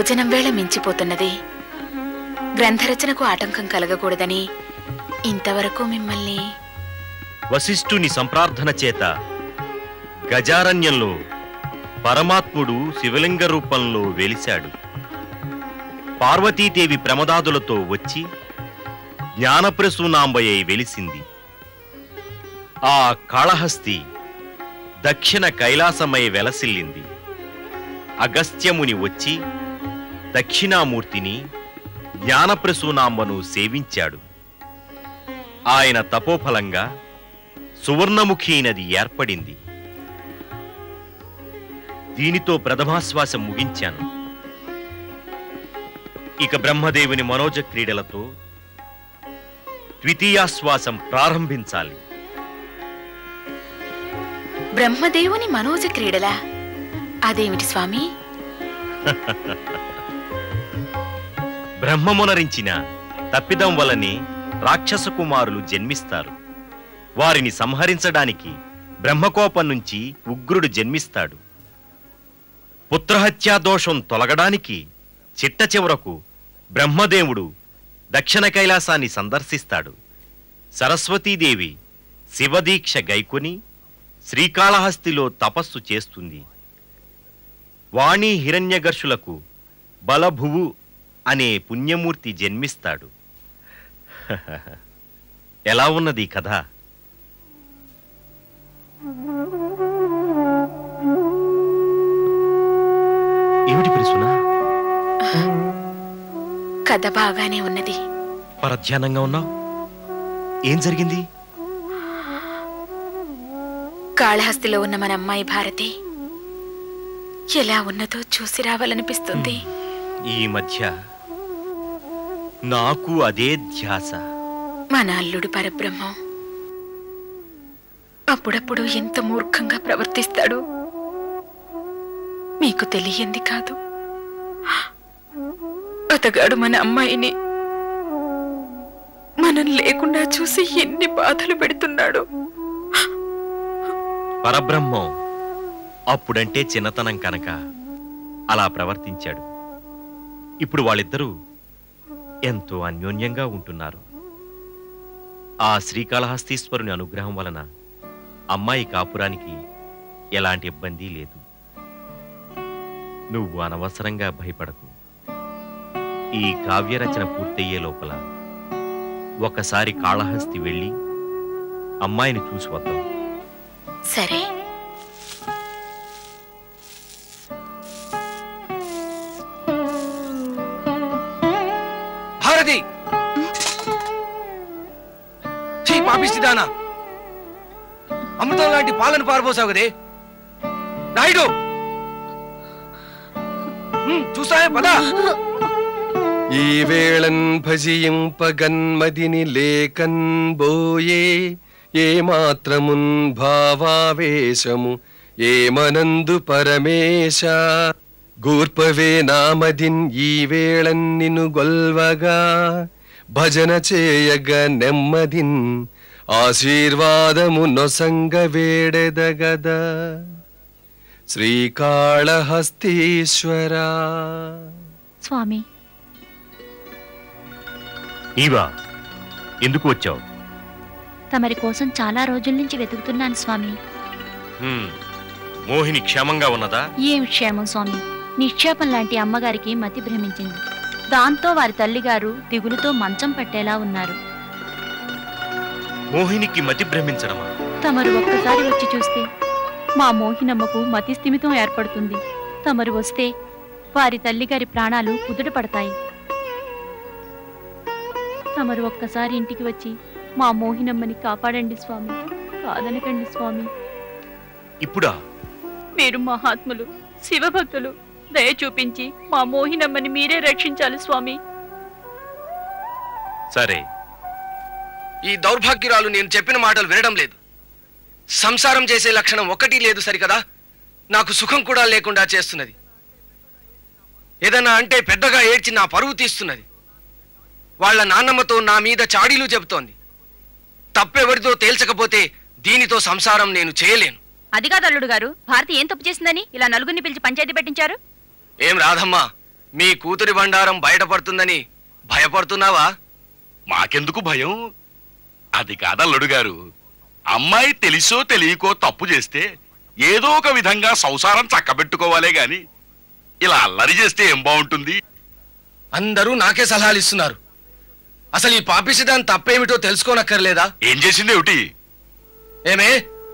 భోజనం వేళ మించిపోతున్నది గ్రంథరచనకు ఆటంకం కలగకూడదని ఇంతవరకు మిమ్మల్ని వశిష్ఠుని సంప్రార్థన చేత గజారణ్యంలో పరమాత్ముడు శివలింగ రూపంలో వెలిశాడు పార్వతీదేవి ప్రమదాదులతో వచ్చి జ్ఞానప్రసూనాంబయ్య వెలిసింది ఆ కాళహస్తి దక్షిణ కైలాసమై వెలసిల్లింది అగస్త్యముని వచ్చి దక్షిణామూర్తిని జ్ఞానప్రసూనాంబను సేవించాడు ఆయన తపోఫలంగా సువర్ణముఖి నది ఏర్పడింది దీనితో ప్రథమాశ్వాసం ముగించాను ఇక బ్రహ్మదేవుని మనోజ క్రీడలతో ద్వితీయాశ్వాసం ప్రారంభించాలి బ్రహ్మదేవుని మనోజ క్రీడలా అదేమిటి స్వామి బ్రహ్మమునరించిన తప్పిదం వలనే రాక్షస కుమారులు జన్మిస్తారు వారిని సంహరించడానికి బ్రహ్మకోపం నుంచి ఉగ్రుడు జన్మిస్తాడు పుత్రహత్యా దోషం తొలగడానికి చిట్ట చివరకు బ్రహ్మదేవుడు దక్షిణ కైలాసాన్ని సందర్శిస్తాడు సరస్వతీదేవి శివదీక్ష గైకొని శ్రీకాళహస్తిలో తపస్సు చేస్తుంది వాణి హిరణ్యగర్షులకు బలభువు అనే పుణ్యమూర్తి జన్మిస్తాడు ఎలా ఉన్నది ఈ కథ ఏమిటి పిలుసునా కథ బాగానే ఉన్నది పరధ్యానంగా ఉన్నావు ఏం జరిగింది కాళహస్తిలో ఉన్న మన అమ్మాయి భారతి ఎలా ఉన్నదో చూసి రావాలనిపిస్తుంది ఈ మధ్య నాకు అదే ధ్యాస మన అల్లుడు పరబ్రహ్మం అప్పుడప్పుడు ఎంత మూర్ఖంగా ప్రవర్తిస్తాడు మీకు తెలియంది కాదు అతగాడు మన అమ్మాయిని మనం లేకుండా చూసి ఎన్ని బాధలు పెడుతున్నాడు పరబ్రహ్మం అప్పుడంటే చిన్నతనం కనుక అలా ప్రవర్తించాడు ఇప్పుడు వాళ్ళిద్దరూ ఎంతో అన్యోన్యంగా ఉంటున్నారు ఆ శ్రీకాళహస్తీశ్వరుని అనుగ్రహం వలన అమ్మాయి కాపురానికి ఎలాంటి ఇబ్బంది లేదు నువ్వు అనవసరంగా భయపడకు ఈ కావ్యరచన పూర్తయ్యే లోపల ఒకసారి కాళహస్తి వెళ్ళి అమ్మాయిని చూసి వద్దాం సరే భారతి చీ పాపిస్తుందానా అమృతం లాంటి పాలను పారబోసావు కదే నాయుడు హ్మ్, చూస్తావే పదా ఈ వేళన్ భజింపగన్మదిని లేకన్ బోయే ఏ మాత్రమున్ భావావేశము ఏమనందు పరమేశ గూర్పవే నామదిన్ ఈ వేళన్ నిను గొల్వగా భజన చేయగ నెమ్మదిన్ ఆశీర్వాదము నొసంగ వేడెదగదా శ్రీకాళహస్తీశ్వరా స్వామి నీవా ఎందుకు వచ్చావు తమరి కోసం చాలా రోజుల నుంచి వెతుకుతున్నాను స్వామి హ్మ్. మోహిని క్షేమంగా ఉన్నదా ఏం క్షేమం స్వామి నిక్షేపం లాంటి అమ్మగారికి మతి భ్రమించింది దాంతో వారి తల్లిగారు దిగులుతో మంచం పట్టేలా ఉన్నారు మోహినికి మతి భ్రమించడమా తమరు ఒక్కసారి వచ్చి చూస్తే మా మోహినమ్మకు మతి స్థిమితం ఏర్పడుతుంది తమరు వస్తే వారి తల్లిగారి ప్రాణాలు కుదుట పడతాయి తమరు ఒక్కసారి ఇంటికి వచ్చి మా మోహినమ్మని కాపాడండి స్వామి కాదనకండి స్వామి ఇప్పుడా మీరు మహాత్ములు శివభక్తులు దయ చూపించి మా మోహినమ్మని మీరే రక్షించాలి స్వామి సరే ఈ దౌర్భాగ్యురాలు నేను చెప్పిన మాటలు వినడం లేదు సంసారం చేసే లక్షణం ఒక్కటి లేదు సరికదా నాకు సుఖం కూడా లేకుండా చేస్తున్నది ఏదన్నా అంటే పెద్దగా ఏడ్చి నా పరువు తీస్తున్నది వాళ్ళ నాన్నమ్మతో నా మీద చాడీలు చెబుతోంది తప్పెవరితో తేల్చకపోతే దీనితో సంసారం నేను చేయలేను అది కాదు అల్లుడు గారు భారతి ఏం తప్పు చేసిందని ఇలా నలుగురిని పిలిచి పంచాయతీ పెట్టించారు ఏం రాధమ్మా మీ కూతురి బండారం బయటపడుతుందని భయపడుతున్నావా మాకెందుకు భయం అది కాదల్లుడు గారు అమ్మాయి తెలిసో తెలియకో తప్పు చేస్తే ఏదో ఒక విధంగా సంసారం చక్కబెట్టుకోవాలే గాని ఇలా అల్లరి చేస్తే ఏం బాగుంటుంది అందరూ నాకే సలహాలు ఇస్తున్నారు అసలు ఈ పాపిసిదాన్ తప్పేమిటో తెలుసుకోనక్కర్లేదా ఏం చేసింది ఏమిటి ఏమే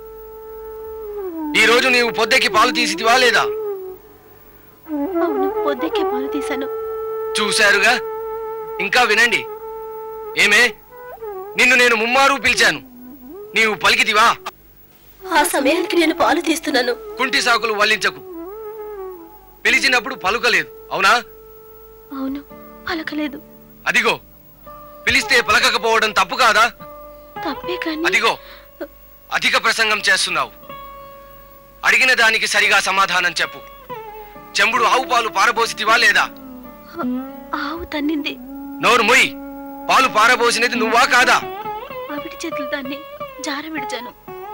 ఈ రోజు నీవు పొద్దెక్కి పాలు తీసితివా లేదా అవును పొద్దెక్కే పాలు తీశాను చూశారుగా ఇంకా వినండి ఏమే నిన్ను నేను ముమ్మారు పిలిచాను నీవు పలికితివా ఆ సమయానికి నేను పాలు తీస్తున్నాను కుంటి సాకులు వల్లించకు పిలిచినప్పుడు పలుకలేదు అవునా అవును పలకలేదు అదిగో పిలిస్తే పలకకపోవడం తప్పు కాదా తప్పే కానీ అదిగో అధిక ప్రసంగం చేస్తున్నావు అడిగిన దానికి సరిగా సమాధానం చెప్పు చెంబుడు ఆవు పాలు పారబోసితివా లేదా ఆవు తన్నింది నోరు మొయ్ పాలు పారబోసినది నువ్వా కాదా ఆవిడి చేతులు దాన్ని జార విడిచాను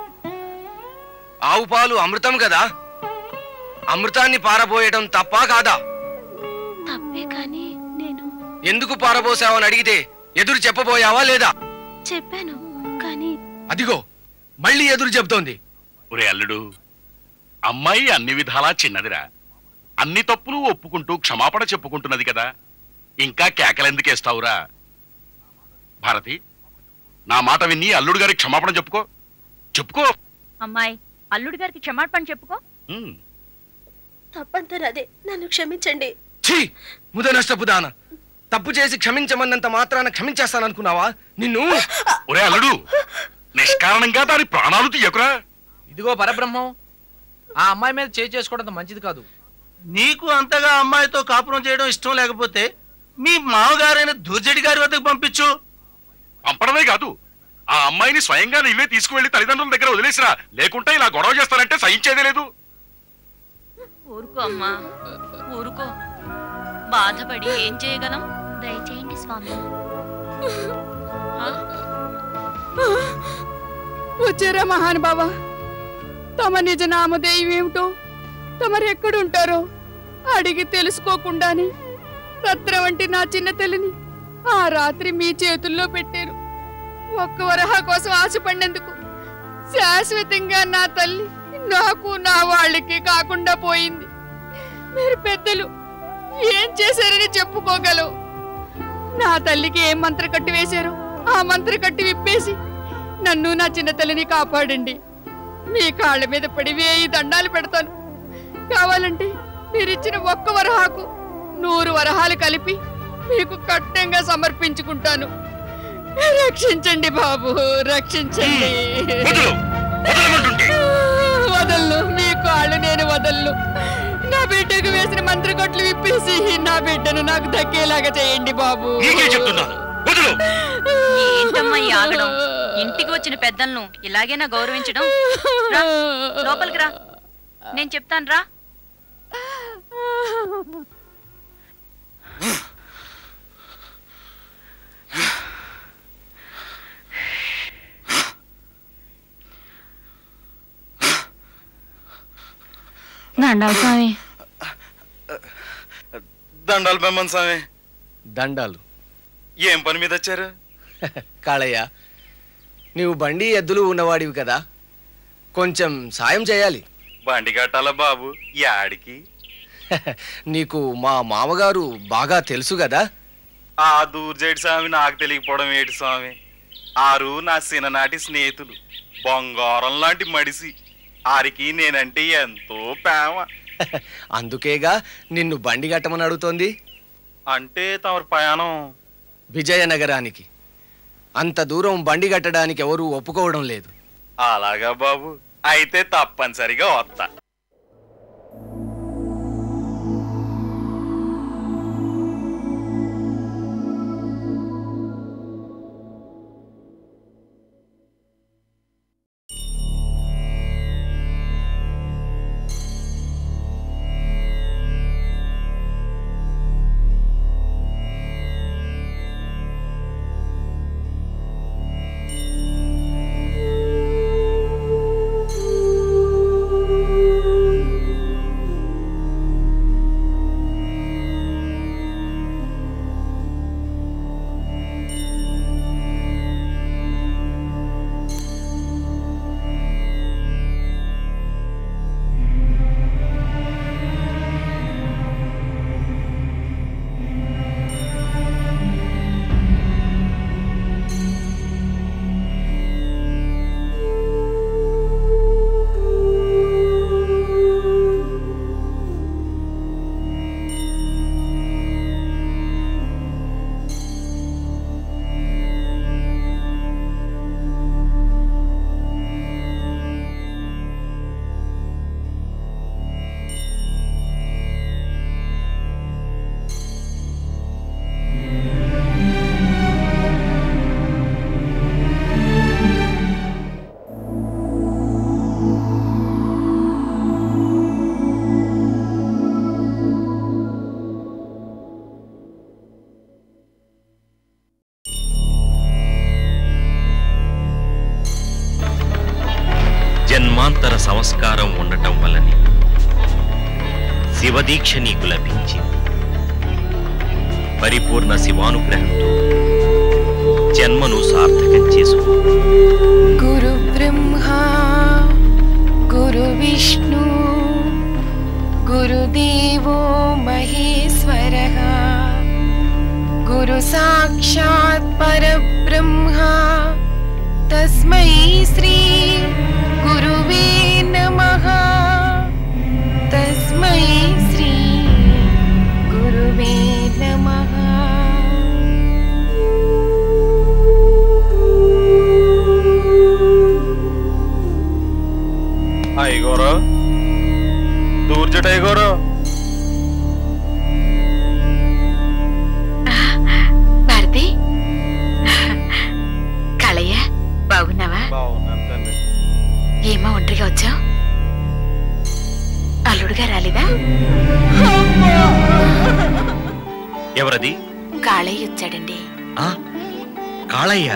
ఆవు పాలు అమృతం కదా అమృతాన్ని పారబోయడం తప్పా కాదా తప్పే కానీ నేను ఎందుకు పారబోసావని అడిగితే ఎదురు చెప్పబోయావా లేదా చెప్పాను కానీ అదిగో మళ్ళీ ఎదురు చెబుతోంది ఒరే అల్లుడు అమ్మాయి అన్ని విధాలా చిన్నదిరా అన్ని తప్పులు ఒప్పుకుంటూ క్షమాపణ చెప్పుకుంటున్నది కదా ఇంకా కేకలెందుకేస్తావురా భారతి నా మాట విని అల్లుడు గారికి క్షమాపణ చెప్పుకో చెప్పుకో అమ్మాయి అల్లుడి గారికి క్షమాపణ చెప్పుకో ఉమ్. తప్పంతా అదే నన్ను క్షమించండి ఛీ ముద నష్టపు దాన తప్పు చేసి క్షమించమన్నంత మాత్రాన క్షమించేస్తాననుకున్నావా నిన్ను ఒరే అల్లుడు నిష్కారణంగా దాని ప్రాణాలు తీయకురా ఇదిగో పరబ్రహ్మం ఆ అమ్మాయి మీద చేయి చేసుకోవడం మంచిది కాదు నీకు అంతగా అమ్మాయితో కాపురం చేయడం ఇష్టం లేకపోతే మీ మామగారైన దుర్జడి గారి వద్దకు పంపించు పంపడమే కాదు ఆ అమ్మాయిని స్వయంగా నీవే తీసుకువెళ్లి తల్లిదండ్రుల దగ్గర వదిలేసిరా లేకుంటే ఇలా గొడవ చేస్తానంటే సహించేదే లేదు ఊరుకో అమ్మా ఊరుకో బాధపడి ఏం చేయగలం దయచేయండి స్వామి ఆ? వచ్చారా మహానుభావ తమ నిజ నామధేయం ఏమిటో తమరెక్కడుంటారో అడిగి తెలుసుకోకుండానే రత్న వంటి నా చిన్న తల్లిని ఆ రాత్రి మీ చేతుల్లో పెట్టారు ఒక్క వరహ కోసం ఆశపడినందుకు శాశ్వతంగా నా తల్లి నాకు నా వాళ్ళకి కాకుండా పోయింది మీరు పెద్దలు ఏం చేశారని చెప్పుకోగలవు నా తల్లికి ఏం మంత్ర కట్టి వేశారో ఆ మంత్ర కట్టి విప్పేసి నన్ను నా చిన్న తల్లిని కాపాడండి మీ కాళ్ళ మీద పడి వేయి దండాలు పెడతాను కావాలంటే మీరిచ్చిన ఒక్క వరహాకు నూరు వరహాలు కలిపి మీకు కట్టంగా సమర్పించుకుంటాను రక్షించండి బాబు రక్షించండి వదులు వదలమంటుంటే వదలను మీ కాళ్ళు నేను వదలను నా బిడ్డకు వేసిన మంత్రకొట్లు విప్పేసి నా బిడ్డను నాకు దక్కేలాగా చేయండి బాబు నీకే చెప్తున్నాను వదులు ఏంటమ్మా ఈ ఆగడం ఇంటికి వచ్చిన పెద్దలను ఇలాగేనా గౌరవించడం రా, లోపలికి రా నేను చెప్తాను రా దండాలి స్వామి దండాలు బెమ్మన్ స్వామి దండాలు ఏం పని మీద వచ్చారు కాళయ్య నీవు బండి ఎద్దులు ఉన్నవాడివి కదా కొంచెం సాయం చేయాలి బండి కట్టాల బాబు యాడికి నీకు మా మామగారు బాగా తెలుసు కదా ఆ దూర్జేటి స్వామి నాకు తెలియకపోవడం ఏటి స్వామి ఆరు నా చిన్ననాటి స్నేహితులు బంగారం లాంటి మడిసి ఆరికి నేనంటే ఎంతో ప్రేమ అందుకేగా నిన్ను బండి కట్టమని అడుగుతోంది అంటే తమరి ప్రయాణం విజయనగరానికి అంత దూరం బండి కట్టడానికి ఎవరూ ఒప్పుకోవడం లేదు అలాగా బాబు అయితే తప్పనిసరిగా వస్తా ఆ సుందర సంస్కారం ఉండటం వల్లనే శివదీక్ష నీకు లభించింది పరిపూర్ణ శివానుగ్రహంతో జన్మను సార్థకం చేసుకో గురు బ్రహ్మా గురు విష్ణు గురుదేవో మహేశ్వర గురు సాక్షాత్ పరబ్రహ్మ తస్మై శ్రీ గురువే నమః తస్మై శ్రీ గురువే నమః అయ్యగోరో దూర్జట అయ్యగోరో భారతి కళయ్య బాగున్నావా బాగున్నాను తల్లి ఏమో ఒంటరిగా వచ్చావు అల్లుడుగా రాలేదా ఎవరది కాళయ్య వచ్చాడండి ఆ కాళయ్య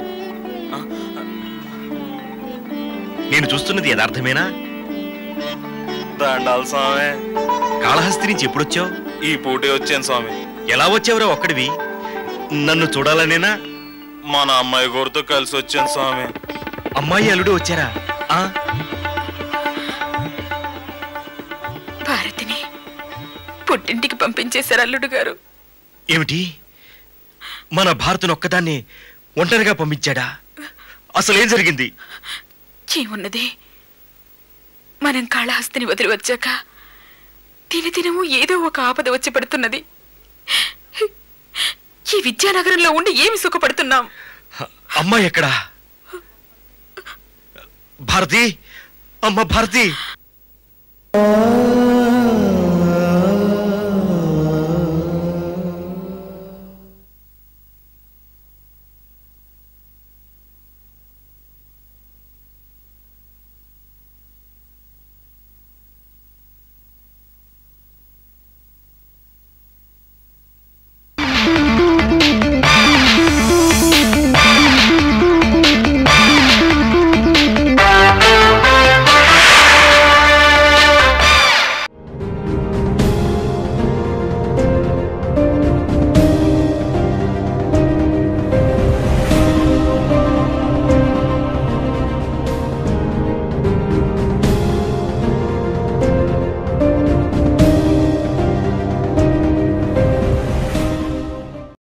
నేను చూస్తున్నది యథార్థమేనా దండాలు స్వామి కాళహస్తి నుంచి ఎప్పుడొచ్చావు ఈ పూటే వచ్చాను స్వామి ఎలా వచ్చావురా ఒక్కడివి నన్ను చూడాలనేనా మన అమ్మాయి గోరుతో కలిసి వచ్చాను స్వామి అమ్మాయి అల్లుడు వచ్చారా ఆ భారతిని పుట్టింటికి పంపించేశారు అల్లుడు గారు ఏమిటి మన భారతుని ఒక్కదాన్ని ఒంటరిగా పంపించాడా అసలు ఏం జరిగింది ఏమున్నది మనం కాళహస్తిని వదిలి వచ్చాక దినదినము ఏదో ఒక ఆపద వచ్చి పడుతున్నది ఈ విద్యానగరంలో ఉండి ఏమి సుఖపడుతున్నాం అమ్మాయి ఎక్కడా భారతి అమ్మ భారతి ఆ